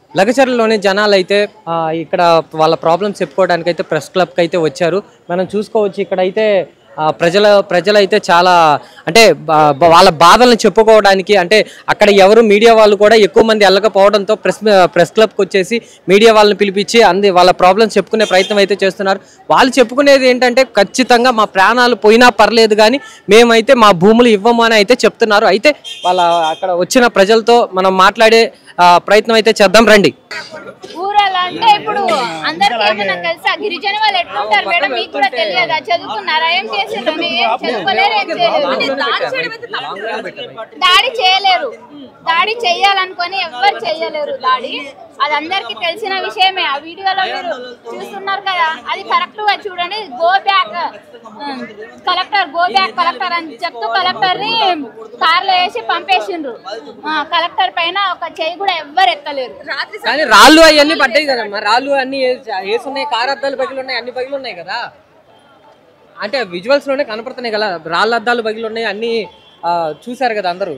లగచర్లలోని జనాలు అయితే ఆ, ఇక్కడ వాళ్ళ ప్రాబ్లమ్స్ చెప్పుకోవడానికి అయితే ప్రెస్ క్లబ్కి అయితే వచ్చారు మనం చూసుకోవచ్చు ఇక్కడ అయితే ఆ, ప్రజల ప్రజలైతే చాలా అంటే బా- బా- వాళ్ళ బాధలను చెప్పుకోవడానికి అంటే అక్కడ ఎవరు మీడియా వాళ్ళు కూడా ఎక్కువ మంది వెళ్ళకపోవడంతో ప్రెస్ ప్రెస్ క్లబ్కి వచ్చేసి మీడియా వాళ్ళని పిలిపించి అంది వాళ్ళ ప్రాబ్లమ్స్ చెప్పుకునే ప్రయత్నం అయితే చేస్తున్నారు వాళ్ళు చెప్పుకునేది ఏంటంటే ఖచ్చితంగా మా ప్రాణాలు పోయినా పర్లేదు కానీ మేమైతే మా భూములు ఇవ్వము అని అయితే చెప్తున్నారు అయితే వాళ్ళ అక్కడ వచ్చిన ప్రజలతో మనం మాట్లాడే ఆ, ప్రయత్నం అయితే చేద్దాం రండి ఊరలా అంటే ఇప్పుడు అందరికి ఏమన్నా తెలుసా గిరిజన వాళ్ళు ఎట్లుంటారు మేడం మీకు కూడా తెలియదా చదువుకున్నారా ఏం చేసిండ్రు అని ఏం చదువుకోలేరు ఏం చేయలేరు దాడి చేయలేరు దాడి చేయాలనుకొని ఎవ్వరు చేయలేరు దాడి అది అందరికి తెలిసిన విషయమే ఆ వీడియోలో మీరు చూస్తున్నారు కదా అది కరెక్ట్ గా చూడండి go back collector go back collector అని చెప్తూ కలెక్టర్ ని కార్లో వేసి పంపేసిండ్రు ఆ, కలెక్టర్ పైన ఒక చెయ్యి కూడా ఎవ్వరు ఎత్తలేరు కానీ రాళ్ళు అవన్నీ పడ్డాయి కదమ్మా రాళ్ళు అన్ని వేసున్నాయి కారు అద్దాలు పగిలి ఉన్నాయి అన్ని పగిలి ఉన్నాయి కదా అంటే విజువల్స్ లోనే కనపడుతున్నాయి కదా రాళ్ళ అద్దాలు పగిలి ఉన్నాయి అన్ని ఆ, చూశారు కదా అందరూ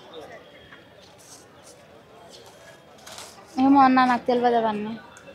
ఏమో అన్నా నాకు తెలియదు అవన్నీ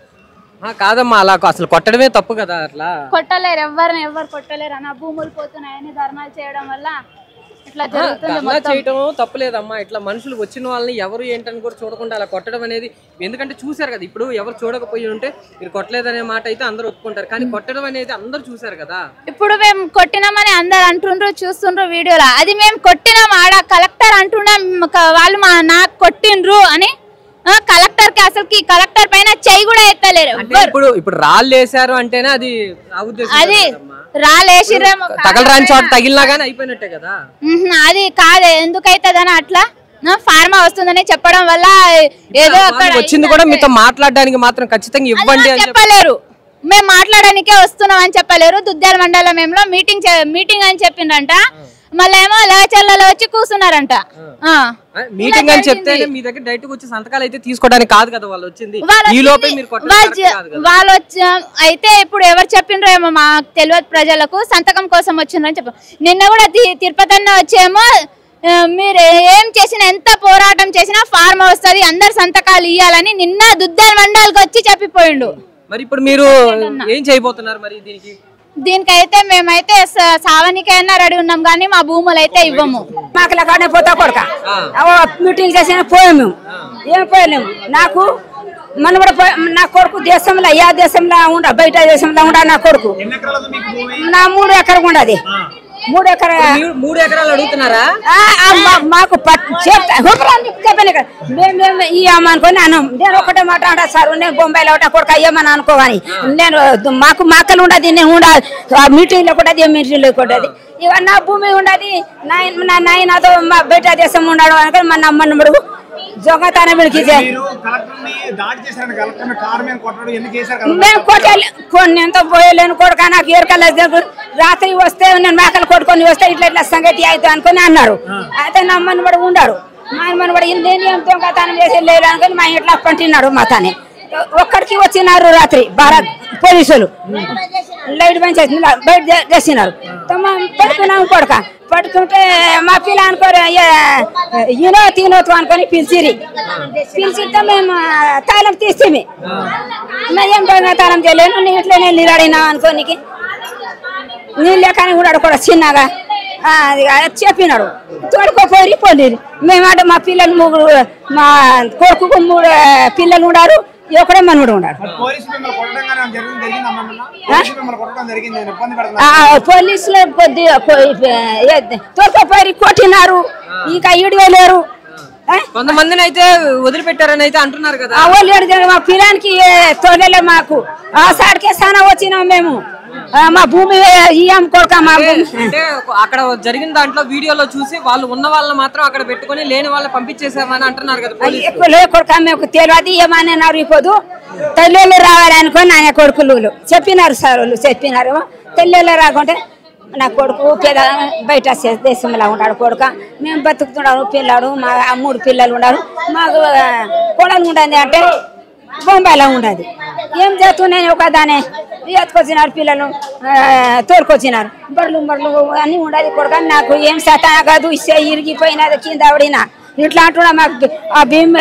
ఆ, కాదమ్మా అలా అసలు కొట్టడమే తప్పు కదా అట్లా కొట్టలేరు ఎవరిని ఎవరు కొట్టలేరు అన్న భూములు పోతున్నాయని ధర్నాలు చేయడం వల్ల ఇట్లా జరుగుతుంది ధర్నా చేయటం తప్పులేదమ్మా ఇట్లా మనుషులు వచ్చిన వాళ్ళని ఎవరు ఏంటని కూడా చూడకుండా అలా కొట్టడం అనేది ఎందుకంటే చూశారు కదా ఇప్పుడు ఎవరు చూడకపోయి ఉంటే మీరు కొట్టలేదనే మాట అయితే అందరూ ఒప్పుకుంటారు కానీ కొట్టడం అనేది అందరూ చూశారు కదా ఇప్పుడు మేము కొట్టినామని అందరు అంటుండ్రు చూస్తుండ్రు వీడియోలో అది మేము కొట్టినాం ఆడ కలెక్టర్ అంటున్నాం క- వాళ్ళు మా నాకు కొట్టిండ్రు అని ఆ, కలెక్టర్ కి అసలుకి కలెక్టర్ పైన చెయ్యి కూడా ఎత్తలేరు అంటే ఇప్పుడు ఇప్పుడు రాళ్ళు వేసారు అంటేనే అది ఆ ఉద్దేశం అది కదమ్మా. రాలేసిరేమో తగలరాని చోట తగిలినా కానీ అయిపోయినట్టే కదా మ్మ్, అది కాదు ఎందుకైతుందని అట్లా నా ఫార్మా వస్తుందని చెప్పడం వల్ల ఏదో అక్కడ వాళ్ళు వచ్చింది కూడా మీతో మాట్లాడడానికి మాత్రం ఖచ్చితంగా ఇవ్వండి అని చెప్పి చెప్పలేరు మేము మాట్లాడడానికే వస్తున్నాం అని చెప్పలేరు దుద్దాల మండలం ఏమో మీటింగ్ చే- మీటింగ్ అని చెప్పిండంట మళ్ళీ ఏమో లేచర్లలో వచ్చి కూర్చున్నారంట ఆ. మీటింగ్ అని చెప్తేనే మీ దగ్గర డైరెక్ట్ వచ్చి సంతకాలు అయితే తీసుకోవడానికి కాదు కదా వాళ్ళు వచ్చింది వాళ్ళు ఈ లోపే వచ్చింది- మీరు కొట్టడం వాళ్ళు correct చె- కాదు కదా వాళ్ళు వచ్చి అయితే ఇప్పుడు ఎవరు చెప్పిండ్రో ఏమో మాకు తెలియదు ప్రజలకు సంతకం కోసం వచ్చిండ్రని చెప్ప నిన్న కూడా తి- తిరుపతి అన్న వచ్చేమో ఆ, మీరు ఏం చేసినా ఎంత పోరాటం చేసినా ఫార్మ్ వస్తుంది అందరు సంతకాలు ఇవ్వాలని నిన్న దుద్దాల మండలికి వచ్చి చెప్పిపోయిండు మరి ఇప్పుడు మీరు ఏం చేయబోతున్నారు మరి దీనికి దీనికైతే మేమైతే స- సావనికైనా రెడీ ఉన్నాం కానీ మా భూములు అయితే ఇవ్వము మాకు లెక్కనే పోతా కొడక మీటింగ్ చేసిన పోయాము ఏం పోయలేము నాకు మన కూడా పోయి- నా కొడుకు దేశంలో ఏ దేశంలో ఉండ బయట దేశంలో ఉండ నా కొడుకు నా మూడు ఎకరం ఉండదు మూడు ఎకర మీరు మూడు ఎకరాలు అడుగుతున్నారా ఆ, ఆ, మా- మాకు పట్- చెప్తా హుకురాన్ని చెప్పాను కదా మేము మేము ఇయ్యమని అనుకొని అన్నాం నేను ఒకటే మాట అంటా సార్ నేను బొంబాయిలో ఒకట కొడుకు అయ్యమని అనుకోగాని నేను మాకు మాకలు ఉండదు నేను ఉండాలి ఆ మీటింగ్లో కూడా ఏ మీటింగ్లో కూడా ఇక నా భూమి ఉండదు నాయన నా నాయన అదో మా బయట దేశం ఉండడం అనుకొని మా నమ్మడు జొంగతనం వీడికి మీరు కలెక్టర్ని దాడి చేశారని కలెక్టర్ కారు మీద కొట్టడం ఎందుకు చేశారు కదా నేను కొట్టాలి కొన్ని ఎంత పోయలేను కొడుక నాకు ఎరకల రాత్రి వస్తే నేను మేకలు కొట్టుకొని వస్తే ఇట్లా ఇట్లా సంగతి అయితే అనుకుని అన్నారు అయితే నా మనబడి ఉండాడు మా మనబడి నేను ఏం దొంగతనం చేసి లేదు అనుకుని మా ఇంట్లో పంటినాడు మా తానే ఒక్కడికి వచ్చినారు రాత్రి భారత్ పోలీసులు లైట్ బంద్ చేసి బయట చే- చేసినారు తమ పడుకున్నాము కొడుక పడుకుంటే మా పిల్ల అనుకోరు ఈనో తినోతు అనుకొని పిలిచిరి పిలిచితే మేము తాళం తీస్తేమి ఏం దొంగతనం చేయలేను నీ ఇంట్లోనే నిలడినా అనుకోనికి నీళ్ళే కానీ కూడా కూడా చిన్నగా ఆ, అది చెప్పినాడు తోడుకోపోయి పోలేదు మేమంటే మా పిల్లలు ముగ్గురు మా కొడుకు మూడు పిల్లలు ఉన్నారు ఒకడే మనవుడు ఉన్నాడు పోలీసు మిమ్మల్ని కొట్టడం కానీ ఏమైనా జరిగింది జరిగిందమ్మా మిమ్మల్ని పోలీసు మిమ్మల్ని కొట్టడం జరిగింది నేను ఇబ్బంది పెడుతున్నా ఆ, పోలీసులు కొద్దిగా తోడుకోపోయి కొట్టినారు ఇంకా ఈడలేరు ఆ? కొంతమందిని అయితే వదిలిపెట్టారని అయితే అంటున్నారు కదా ఆ వాళ్ళు ఏడు మా పిల్లానికి తోడలే మాకు ఆ సాడికే సానా వచ్చినాం మేము ఆ, మా భూమి ఇయ్యం కొడుక మా భూమి అంటే అక్కడ జరిగిన దాంట్లో వీడియోలో చూసి వాళ్ళు ఉన్న వాళ్ళని మాత్రం అక్కడ పెట్టుకొని లేని వాళ్ళని పంపించేసామని అంటున్నారు కదా పోలీసులు. ఎక్కువ లే కొడుక మీకు తెలియదు ఏమని అన్నారు ఇప్పుడు తల్లిళ్ళు రావాలి అనుకొని ఆయన కొడుకులు చెప్పినారు సార్ వాళ్ళు చెప్పినారు తల్లిళ్ళు రాకుంటే నా కొడుకు పేద బయట సే- దేశంలో ఉన్నాడు కొడుక మేము బతుకుతున్నాడు పిల్లాడు మా ఆ మూడు పిల్లలు ఉన్నారు మాకు ఆ, కోడలు ఉండదు అంటే బొంబాయిలో ఉండదు ఏం చేస్తున్నాయి ఒక దానే ఎత్తుకొచ్చినారు పిల్లలు ఆ, తోలుకొచ్చినారు బర్లు బర్లు అన్నీ ఉండదు కొడుక నాకు ఏం సతాన కాదు ఇస్తే ఇరిగిపోయినది కింద ఆవిడిన ఇట్లా అంటున్నా మాకు ఆ భీమ్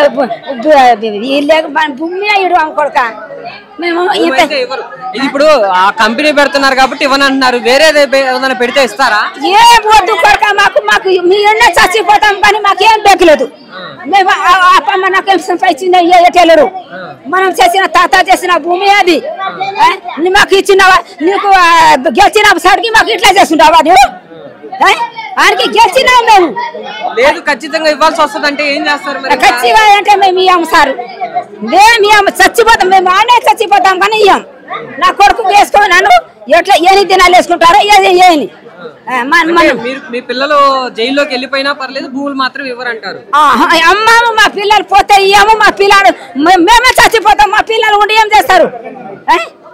వీళ్ళే భూమి ఇడు కొడుక మేము ఇంత అయితే ఇవ్వరు. ఇది ఇప్పుడు ఆ కంపెనీ పెడుతున్నారు కాబట్టి ఇవ్వని అంటున్నారు వేరేది బే- ఏదైనా పెడితే ఇస్తారా ఏ వద్దు కొడుక మాకు మాకు మీ ఎన్న చచ్చిపోతాం కానీ మాకేం బెక్కలేదు మేము ఆ- ఆ అప్ప మనకేం సంపాదించిన ఎట్టలేరు మనం చేసిన తాత చేసిన భూమి అది ఆ? నీ మాకు ఇచ్చిన నీకు ఆ, గెలిచిన సడికి మాకు ఇట్లా చేస్తుంటావా నువ్వు ఆ? ఆయనకి గెలిచినాం మేము లేదు ఖచ్చితంగా ఇవ్వాల్సి వస్తుంది అంటే ఏం చేస్తారు మరి ఇంకా? ఖచ్చితంగా అంటే మేము ఇయ్యాము సార్ మేము ఇయ్యాము చచ్చిపోతాం మేము ఆనే చచ్చిపోతాం కానీ ఇయ్యాం నా కొడుకు వేసుకొని నన్ను ఎట్లా ఏని దినాలు వేసుకుంటారో ఏది ఏని ఆ, మన అంటే మనం మీరు మీ పిల్లలు జైల్లోకి వెళ్ళిపోయినా పర్లేదు భూములు మాత్రం ఇవ్వరంటారు ఆహా, అమ్మాము మా పిల్లలు పోతే ఇయ్యాము మా పిల్లలు మే- మేమే చచ్చిపోతాం మా పిల్లలు ఉండి ఏం చేస్తారు ఆ?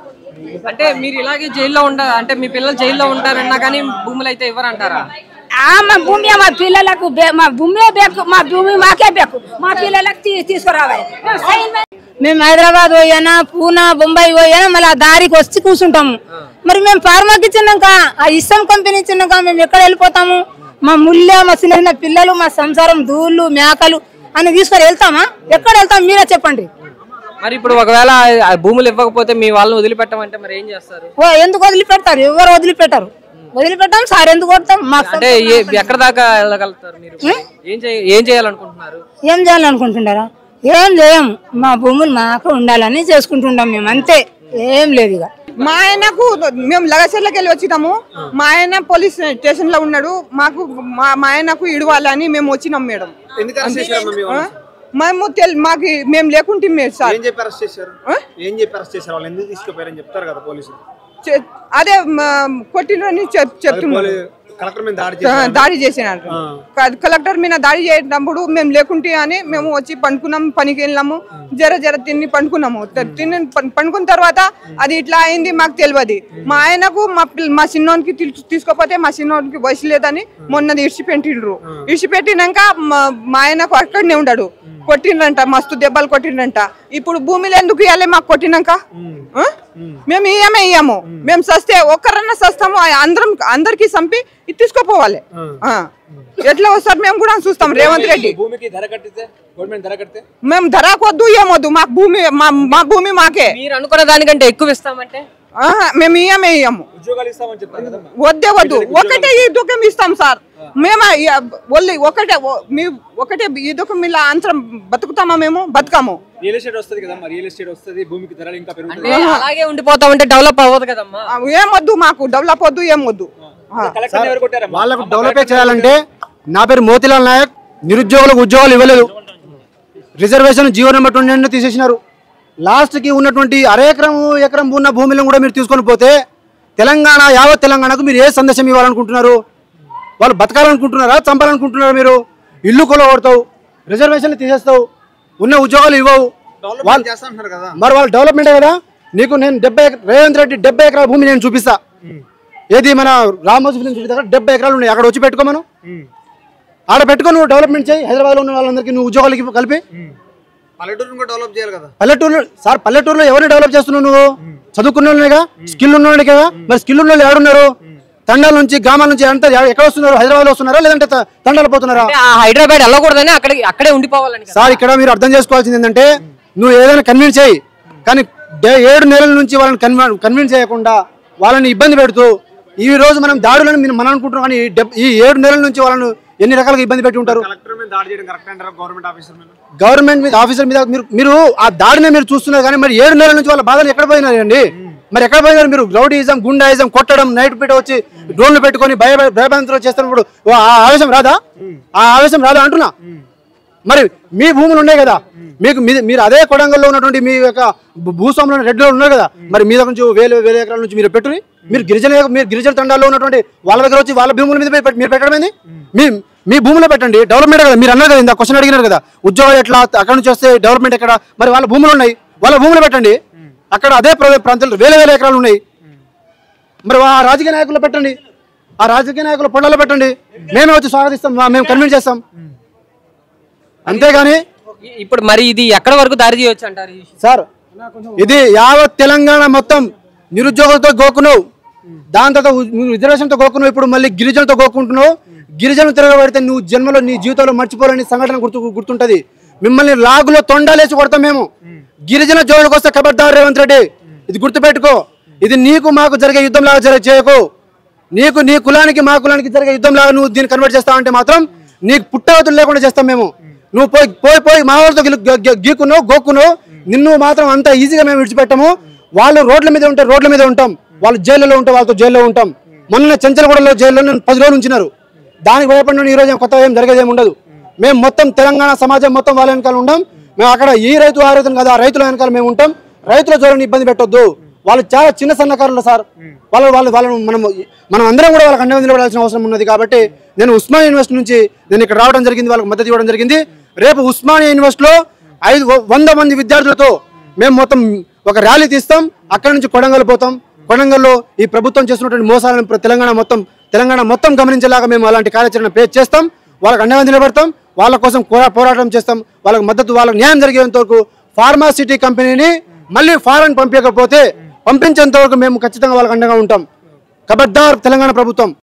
అంటే మీరు ఇలాగే జైల్లో ఉండ అంటే మీ పిల్లలు జైల్లో ఉంటారన్నా కానీ భూములు అయితే ఇవ్వరంటారా ఆ, మా భూమి మా పిల్లలకు బే- మా భూమి బేకు మా భూమి మాకే బేకు మా పిల్లలకు తీ- తీసుకురావాలి సైన్ మీద- మేము హైదరాబాద్ పోయానా పూనా బొంబాయి పోయానా మళ్ళీ ఆ దారికి వచ్చి కూర్చుంటాము మరి మేము ఫార్మాకి ఇచ్చినాక ఆ ఇస్సాం కంపెనీ ఇచ్చినాక మేము ఎక్కడ వెళ్ళిపోతాము మా ముళ్ళ మా చిన్న చిన్న పిల్లలు మా సంసారం దూళ్ళు మేకలు అని తీసుకొని వెళ్తామా ఎక్కడ వెళ్తాం మీరే చెప్పండి మరి ఇప్పుడు ఒకవేళ ఆ భూములు ఇవ్వకపోతే మీ వాళ్ళని వదిలిపెట్టమంటే మరి ఏం చేస్తారు ఓ ఎందుకు వదిలిపెడతారు ఎవరు వదిలిపెట్టారు వదిలిపెట్టాం సార్ ఎందుకు కొడతాం మాకు అంటే ఏ- ఎక్కడ దాకా వెళ్ళగలుగుతారు మీరు ఏం చేయ ఏం చేయాలనుకుంటున్నారు ఏం చేయాలనుకుంటున్నారా ఏం చేయం మా భూములు మాకు ఉండాలని చేసుకుంటుంటాం మేము అంతే ఏం లేదు ఇక మా ఆయనకు మేము లగచర్లకి వెళ్ళి వచ్చినాము మా ఆయన పోలీస్ స్టేషన్ లో ఉన్నాడు మాకు మా మా ఆయనకు ఇడవాలని మేము వచ్చినాం మేడం ఎందుకు అరెస్ట్ చేశారమ్మా మీ ఆ? వాళ్ళని? మేము తెల్- మాకు మేము లేకుంటే మీరు సార్ ఏం చెప్పి అరెస్ట్ చేశారు ఏం చెప్పి అరెస్ట్ చేశారు వాళ్ళు ఎందుకు తీసుకుపోయారని చెప్తారు కదా పోలీసులు చె- అదే కొట్టినని చెప్తున్నారు కలెక్టర్ మీద దాడి ఆ, చేశారు దాడి చేసినారు క- కలెక్టర్ మీద దాడి చేసినప్పుడు మేము లేకుంటే అని మేము వచ్చి పండుకున్నాం పనికి వెళ్ళాము జర జర తిని పండుకున్నాము త- తిని పం- పండుకున్న తర్వాత అది ఇట్లా అయింది మాకు తెలియదు మా ఆయనకు మా పిల్ల- మా చిన్నోనికి తీసు- తీసుకోపోతే మా చిన్నోనికి వయసు లేదని మొన్నది ఇడిచిపెట్టిండ్రు ఇడిచిపెట్టినాక మా మా ఆయనకు అక్కడనే ఉన్నాడు కొట్టిండ్రంట మస్తు దెబ్బలు కొట్టిండ్రంట ఇప్పుడు భూమిలో ఎందుకు ఇవ్వాలి మాకు కొట్టినాక ఆ? మేము ఇయ్యమే ఇయ్యము మేము సస్తే ఒక్కరన్నా సస్తాము ఆ అందరం అందరికి చంపి ఇది తీసుకోపోవాలి ఆ. ఎట్లా వస్తారు మేము కూడా చూస్తాం రేవంత్ రెడ్డి భూమికి ధర కట్టితే గవర్నమెంట్ ధర కడితే మేము ధరకొద్దు ఏమొద్దు మాకు భూమి మా మా భూమి మాకే మీరు అనుకున్న దానికంటే ఎక్కువ ఇస్తామంటే ఆహా, మేము ఇయ్యమే ఇయ్యము ఉద్యోగాలు ఇస్తామని చెప్పారు కదమ్మా వద్దే వద్దు ఒకటే ఈ దుఃఖం ఇస్తాం సార్ మేము ఒళ్ళు ఒకటే ఓ- మీ ఒకటే ఈ దుఃఖం ఇలా అంతరం బతుకుతామా మేము బతుకాము రియల్ ఎస్టేట్ వస్తుంది కదమ్మా రియల్ ఎస్టేట్ వస్తుంది భూమికి ధరలు ఇంకా అంటే పెరుగుతుంది అలాగే ఉండిపోతామంటే డెవలప్ అవ్వదు కదమ్మా ఆ, ఏమొద్దు మాకు డెవలప్ వద్దు ఏమొద్దు ఆ. కలెక్టర్ ఎవరు కొట్టారమ్మా వాళ్ళకు డెవలప్ చేయాలంటే నా పేరు మోతిలాల్ నాయక్ నిరుద్యోగులకు ఉద్యోగాలు ఇవ్వలేదు reservation GO number twenty nine తీసేసినారు లాస్ట్కి ఉన్నటువంటి అర ఎకరం ఎకరం ఉన్న భూమిలో కూడా మీరు తీసుకొని పోతే తెలంగాణ యావత్ తెలంగాణకు మీరు ఏ సందేశం ఇవ్వాలనుకుంటున్నారు వాళ్ళు బతకాలనుకుంటున్నారా చంపాలనుకుంటున్నారా మీరు ఇల్లు కొలగొడతావు రిజర్వేషన్లు తీసేస్తావు ఉన్న ఉద్యోగాలు ఇవ్వవు వాళ్ళు చేస్తా అంటున్నారు కదా మరి వాళ్ళు డెవలప్మెంటే కదా నీకు నేను డెబ్బై ఎకర- రేవంత్ రెడ్డి డెబ్బై ఎకరాల భూమి నేను చూపిస్తా ఏది మన రామోజీ ఫిలిం చూపిస్తా డెబ్బై ఎకరాలు ఉన్నాయి అక్కడ వచ్చి పెట్టుకోమను ఆడ పెట్టుకో నువ్వు డెవలప్మెంట్ చేయి హైదరాబాద్లో ఉన్న వాళ్ళందరికీ నువ్వు ఉద్యోగాలకి కలిపి పల్లెటూరుని కూడా డెవలప్ చేయాలి కదా పల్లెటూరులో సార్ పల్లెటూరులో ఎవరిని డెవలప్ చేస్తున్నావు నువ్వు చదువుకున్న వాళ్ళేగా స్కిల్ ఉన్న వాళ్ళే కదా మరి స్కిల్ ఉన్న వాళ్ళు ఎవరున్నారు తండాల నుంచి గ్రామాల నుంచి అంతా ఎ- ఎక్కడ వస్తున్నారు హైదరాబాద్ వస్తున్నారా లేదంటే త- తండాలు పోతున్నారా అంటే ఆ హైదరాబాద్ వెళ్ళకూడదని అక్కడ అక్కడే ఉండిపోవాలని కదా. సార్ ఇక్కడ మీరు అర్థం చేసుకోవాల్సింది ఏంటంటే నువ్వు ఏదైనా కన్విన్స్ చేయి కానీ డే- ఏడు నెలల నుంచి వాళ్ళని కన్వ కన్విన్స్ చేయకుండా వాళ్ళని ఇబ్బంది పెడుతూ ఈ రోజు మనం దాడులను మీరు మనం అనుకుంటున్నాం కానీ ఈ డెబ్- ఈ ఏడు నెలల నుంచి వాళ్ళను ఎన్ని రకాలుగా ఇబ్బంది పెట్టి ఉంటారు కలెక్టర్ మీద దాడి చేయడం కరెక్ట్ అంటారా గవర్నమెంట్ ఆఫీసర్ మీద గవర్నమెంట్ మీద ఆఫీసర్ మీద మీరు మీరు ఆ దాడిని మీరు చూస్తున్నారు కానీ మరి ఏడు నెలల నుంచి వాళ్ళ బాధలు ఎక్కడ పోయినారండి మరి ఎక్కడ పోయినారు మీరు రౌడీయిజం గుండాయిజం కొట్టడం నైట్ పెట్టి వచ్చి డ్రోన్లు పెట్టుకొని భయ భయభ్రాంతులు చేస్తున్నప్పుడు ఓ ఆ ఆవేశం రాదా ఆ ఆవేశం రాదా అంటున్నా మరి మీ భూములు ఉన్నాయి కదా మీకు మీ- మీరు అదే కొడంగల్లో ఉన్నటువంటి మీ యొక్క భూ- భూస్వాములు రెడ్డిలో ఉన్నారు కదా మరి మీ దగ్గర నుంచి వేల వేల ఎకరాల నుంచి మీరు పెట్టుని మీరు గిరిజన మీరు గిరిజన తండాల్లో ఉన్నటువంటి వాళ్ళ దగ్గర వచ్చి వాళ్ళ భూముల మీద పెట్టి- మీరు పెట్టడం ఏంది మీ మీ భూములో పెట్టండి డెవలప్మెంట్ కదా మీరు అన్నారు కదా ఇందా క్వశ్చన్ అడిగినారు కదా ఉద్యోగాలు ఎట్లా అక్కడ నుంచి వస్తే డెవలప్మెంట్ ఎక్కడ మరి వాళ్ళ భూములు ఉన్నాయి వాళ్ళ భూములు పెట్టండి అక్కడ అదే ప్ర- ప్రాంతాల్లో వేల వేల ఎకరాలు ఉన్నాయి మరి ఆ రాజకీయ నాయకులు పెట్టండి ఆ రాజకీయ నాయకుల పొడలో పెట్టండి మేమే వచ్చి స్వాగతిస్తాం మా- మేము కన్విన్స్ చేస్తాం అంతేగాని ఇ- ఇప్పుడు మరి ఇది ఎక్కడ వరకు దారి చేయొచ్చు అంటారు ఈ- సార్ ఇది యావత్ తెలంగాణ మొత్తం నిరుద్యోగులతో గోకును దాని తర్వాత ఉ- నువ్వు రిజర్వేషన్తో గోక్కున్నావు ఇప్పుడు మళ్ళీ గిరిజనులతో గోక్కుంటున్నావు గిరిజనులు తిరగబడితే నువ్వు జన్మలో నీ జీవితంలో మర్చిపోలేని సంఘటన గుర్తు గుర్తుంటది మిమ్మల్ని లాగులో తొండాలేసి కొడతాం మేము గిరిజన జోలికి వస్తే ఖబర్దార్ రేవంత్ రెడ్డి ఇది గుర్తుపెట్టుకో ఇది నీకు మాకు జరిగే యుద్ధం లాగా జర చేయకు నీకు నీ కులానికి మా కులానికి జరిగే యుద్ధం లాగా నువ్వు దీన్ని కన్వర్ట్ చేస్తావంటే మాత్రం నీకు పుట్టవతులు లేకుండా చేస్తాం మేము నువ్వు పోయి పోయి పోయి మా వాళ్ళతో గిలు- గ- గ- గీకున్నావు గోక్కున్నావు నిన్ను మాత్రం అంత ఈజీగా మేము విడిచిపెట్టము వాళ్ళు రోడ్ల మీద ఉంటే రోడ్ల మీద ఉంటాం వాళ్ళు జైల్లో ఉంటే వాళ్ళతో జైల్లో ఉంటాం మొన్న చెంచలగూడలో జైల్లో నన్ను పది రోజులు ఉంచినారు దానికి భయపడిన ఈ రోజు ఏం కొత్త ఏం జరిగేది ఏమి ఉండదు మేము మొత్తం తెలంగాణ సమాజం మొత్తం వాళ్ళ వెనకాల ఉంటాం మేము అక్కడ ఈ రైతు ఆ రైతులు కదా ఆ రైతుల వెనకాల మేము ఉంటాం రైతుల జోలిని ఇబ్బంది పెట్టొద్దు వాళ్ళు చాలా చిన్న సన్నకారులు సార్ వాళ్ళు వాళ్ళు వాళ్ళను మనం మనం అందరం కూడా వాళ్ళకి అండగా నిలబడాల్సిన అవసరం ఉన్నది కాబట్టి నేను ఉస్మానియా యూనివర్సిటీ నుంచి నేను ఇక్కడ రావడం జరిగింది వాళ్ళకి మద్దతు ఇవ్వడం జరిగింది రేపు ఉస్మానియా యూనివర్సిటీలో ఐదు వంద మంది విద్యార్థులతో మేము మొత్తం ఒక ర్యాలీ తీస్తాం అక్కడి నుంచి కొడంగల్ పోతాం కొడంగల్లో ఈ ప్రభుత్వం చేస్తున్నటువంటి మోసాలను ప్ర- తెలంగాణ మొత్తం తెలంగాణ మొత్తం గమనించేలాగా మేము అలాంటి కార్యాచరణ పే చేస్తాం వాళ్ళకి అండగా నిలబడతాం వాళ్ళ కోసం పోరా- పోరాటం చేస్తాం వాళ్ళకి మద్దతు వాళ్ళకి న్యాయం జరిగేంత వరకు ఫార్మాసిటీ కంపెనీని మళ్ళీ ఫారెన్ పంపించకపోతే పంపించేంత వరకు మేము ఖచ్చితంగా వాళ్ళకి అండగా ఉంటాం ఖబర్దార్ తెలంగాణ ప్రభుత్వం